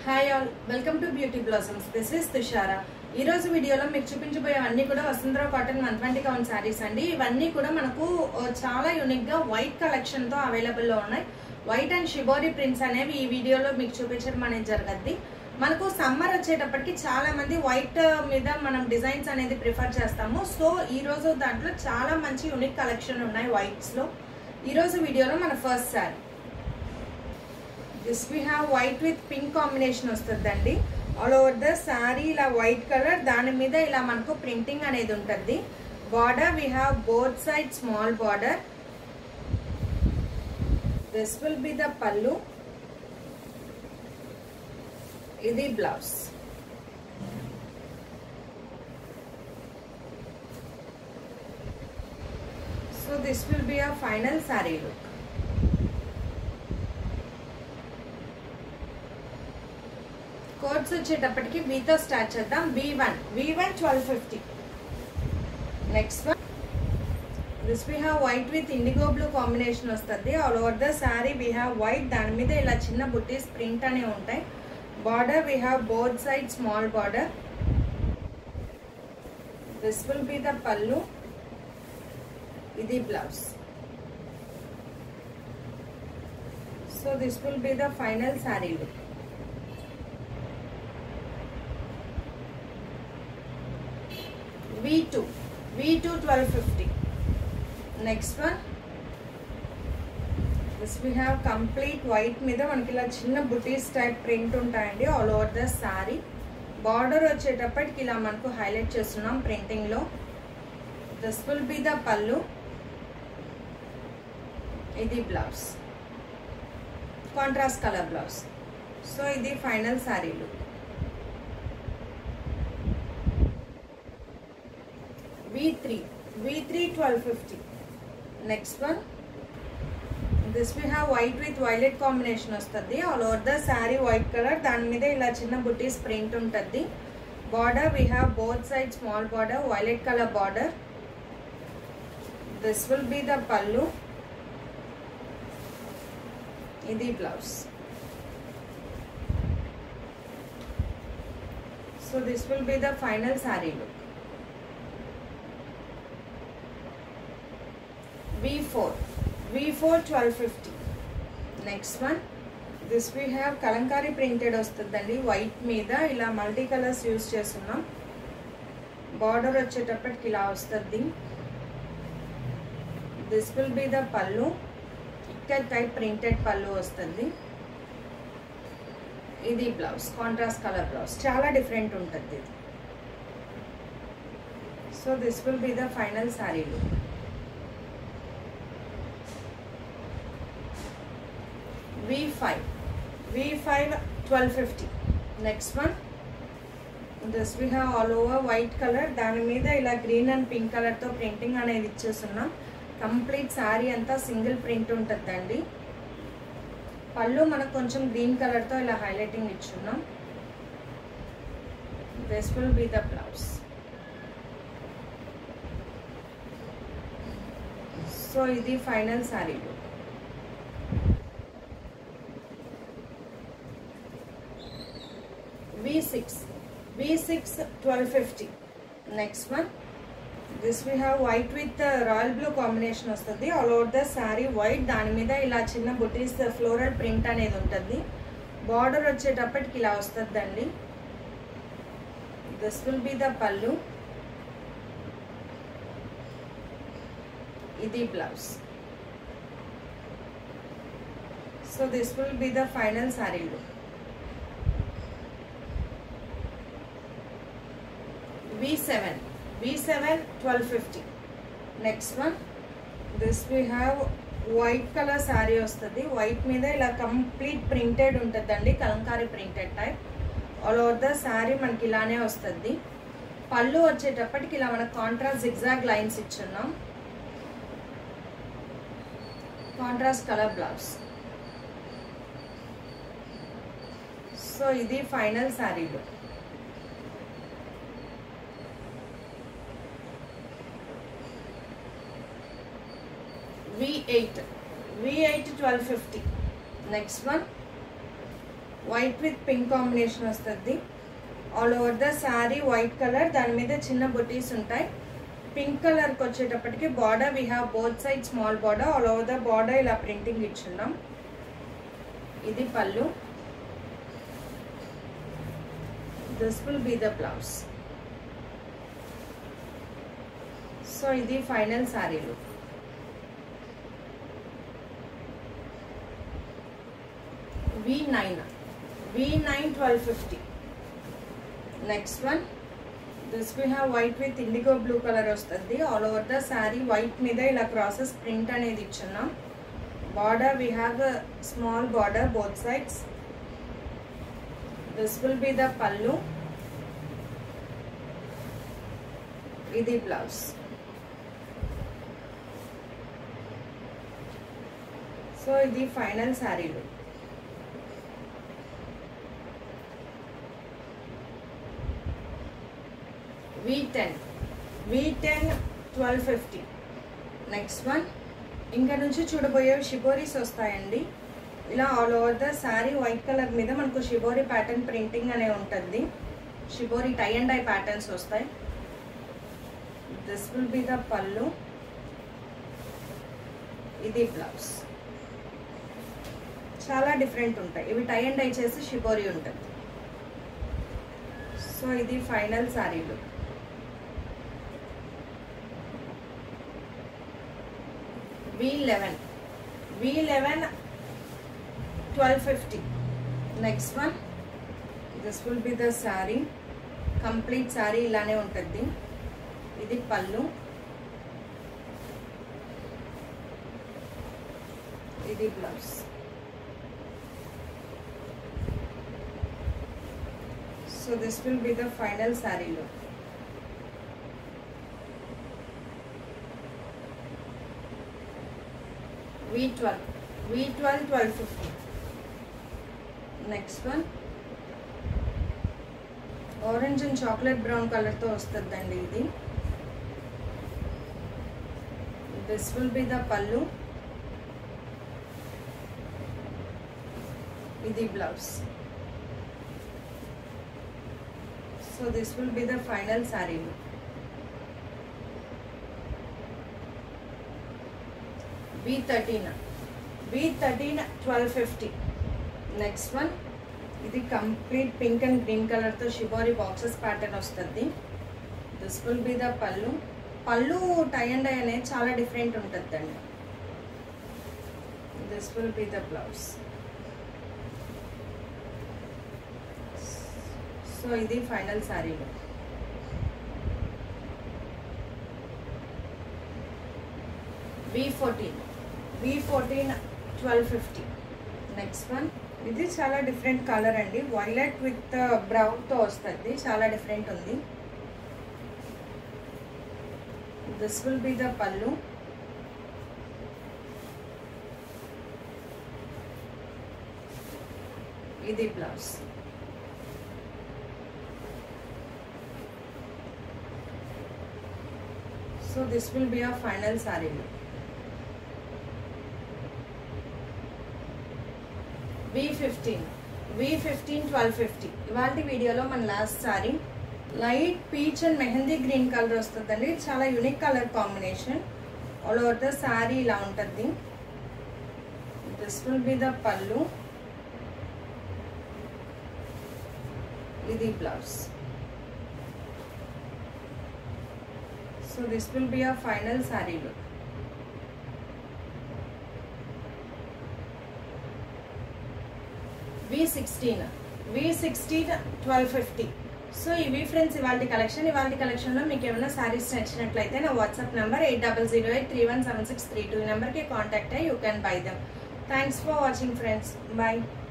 hi all welcome to beauty blossoms this is Tushara ఈ రోజు వీడియోలో మీకు చూపించబోయే అన్ని కూడా Vasundhara cotton one twenty count saris అండి ఇవన్నీ కూడా మనకు ఆ, చాలా యూనిక్ గా వైట్ కలెక్షన్ తో అవైలబుల్ లో ఉన్నాయి వైట్ అండ్ షిబోరి ప్రింట్స్ అనేవి ఈ వీడియోలో మీకు చూపించడం అనేది జరగద్ది మనకు సమ్మర్ వచ్చేటప్పటికి చాలా మంది వైట్ మీద మనం డిజైన్స్ అనేది ప్రిఫర్ చేస్తాము సో ఈ రోజు దాంట్లో చాలా మంచి యూనిక్ కలెక్షన్ ఉన్నాయి వైట్స్ లో ఈ రోజు వీడియోలో మన first sari this we have white with pink combination వస్తుందండి ఆల్ ఓవర్ ద శారీ ఇలా వైట్ కలర్ దాని మీద ఇలా మనకు ప్రింటింగ్ అనేది ఉంటుంది border we have both side small border this will be the pallu ఇది blouse so this will be a final sari look codes వచ్చేటప్పటికి వీతో స్టార్ట్ చేద్దాం V one V one twelve fifty next one this we have white with indigo blue combination వస్తుంది all over the sari we have white దాని మీద ఇలా చిన్న buttis print అనేవి ఉంటాయి border we have both side small border this will be the pallu ఇది blouse so this will be the final sari look V2 V2 1250 next one this we have complete white మీద మనకి ఇలా చిన్న బుటీస్ టైప్ ప్రింట్ ఉంటాయండి all over the sari border వచ్చేటప్పటికి ఇలా మనకు highlight చేస్తున్నాం ప్రింటింగ్ లో this will be the pallu ఇది blouse contrast colour blouse so ఇది final sari look V3 V3 1250 next one this we have white with violet combination వస్తుంది all over the sari white colour దాని మీద ఇలా చిన్న బుటీస్ ప్రింట్ ఉంటుంది border we have both side small border violet colour border this will be the pallu ఇది blouse so this will be the final sari look V4 V4 1250 next one this we have Kalamkari printed వస్తుందండి white మీద ఇలా multi colours use చేస్తున్నాం border వచ్చేటప్పటికి ఇలా వస్తుంది this will be the పళ్ళు ఇక్కడ టైప్ ప్రింటెడ్ పళ్ళు వస్తుంది ఇది బ్లౌజ్ కాంట్రాస్ట్ కలర్ బ్లౌజ్ చాలా డిఫరెంట్ ఉంటుంది ఇది so this will be the final sari look V5 V5 1250 next one this we have all over white color దాని మీద ఇలా గ్రీన్ అండ్ పింక్ కలర్ తో ప్రింటింగ్ అనేది ఇచ్చేస్తున్నాం కంప్లీట్ శారీ అంతా సింగిల్ ప్రింట్ ఉంటుందండి పళ్ళు మనకు కొంచెం గ్రీన్ కలర్ తో ఇలా హైలైటింగ్ ఇచ్చున్నాం this will be the blouse so ఇది final sari look V6 V6 1250 next one this we have white with uh, royal blue combination వస్తుంది all over the sari white దాని మీద ఇలా చిన్న బుటీస్ ఫ్లోరల్ ప్రింట్ అనేది ఉంటుంది బార్డర్ వచ్చేటప్పటికి ఇలా వస్తుందండి this will be the pallu ఇది blouse so this will be the final sari look V7 V7 1250 next one this we have white colour sari వస్తుంది వైట్ మీద ఇలా కంప్లీట్ ప్రింటెడ్ ఉంటుందండి Kalamkari printed type all over the sari మనకి ఇలానే వస్తుంది పళ్ళు వచ్చేటప్పటికి ఇలా మనకు కాంట్రాస్ట్ జిగ్జాగ్ లైన్స్ ఇచ్చున్నాం కాంట్రాస్ట్ కలర్ బ్లౌజ్ సో ఇది ఫైనల్ శారీలో V8 V8 1250 next one white with pink combination వస్తుంది all over the sari white colour దాని మీద చిన్న బుటీస్ ఉంటాయి పింక్ కలర్కి వచ్చేటప్పటికి border we have both side small border all over the border ఇలా ప్రింటింగ్ ఇచ్చున్నాం ఇది pallu this will be the blouse so ఇది ఫైనల్ శారీలు V nine V nine twelve fifty next one this we have white with indigo blue colour వస్తుంది all over the sari white మీద ఇలా crosses print అనేది ఇచ్చున్నాం border we have small border both sides this will be the pallu ఇది blouse so ఇది final శారీలు V ten V ten twelve fifty next one ఇంకా నుంచి చూడబోయేవి షిబోరీస్ వస్తాయండి ఇలా all over the sari white colour మీద మనకు షిబోరి ప్యాటర్న్ ప్రింటింగ్ అనే ఉంటుంది shibori tie and dye patterns వస్తాయి this will be the pallu ఇది బ్లౌజ్ చాలా డిఫరెంట్ ఉంటాయి ఇవి టై అండ్ డై చేసి షిబోరి ఉంటుంది సో ఇది ఫైనల్ శారీలు V eleven V eleven twelve fifty next one this will be the sari complete sari ఇలానే ఉంటుంది ఇది పళ్ళు ఇది blouse so this will be the final శారీలో V twelve V twelve twelve fifty next one orange and chocolate brown కలర్తో వస్తుందండి ఇది this will be the pallu ఇది blouse so this will be the final sari V thirteen V thirteen twelve fifty next one ఇది complete pink and green కలర్తో shibori boxes pattern వస్తుంది this will be the pallu pallu tie and dye అనేది చాలా different ఉంటుందండి this will be the blouse so ఇది final శారీలో V fourteen V fourteen twelve fifty next one ఇది చాలా డిఫరెంట్ కలర్ అండి వైలెట్ విత్ బ్రౌన్తో వస్తుంది చాలా డిఫరెంట్ ఉంది this will be the pallu ఇది blouse so this will be a final sari V fifteen V fifteen twelve fifty ఇవాళ వీడియోలో మన last sari light peach and mehndi green colour వస్తుందండి చాలా unique colour combination all over the sari ఇలా ఉంటుంది this will be the pallu ఇది blouse so this will be a final sari look V sixteen V sixteen twelve fifty so ఇవి friends ఇవాళ collection ఇవాళ కలెక్షన్లో మీకు ఏమైనా శారీస్ నచ్చినట్లయితే నా WhatsApp number eight double zero eight three one seven six three two నెంబర్కి కాంటాక్ట్ అయ్యి you can buy them thanks for watching friends bye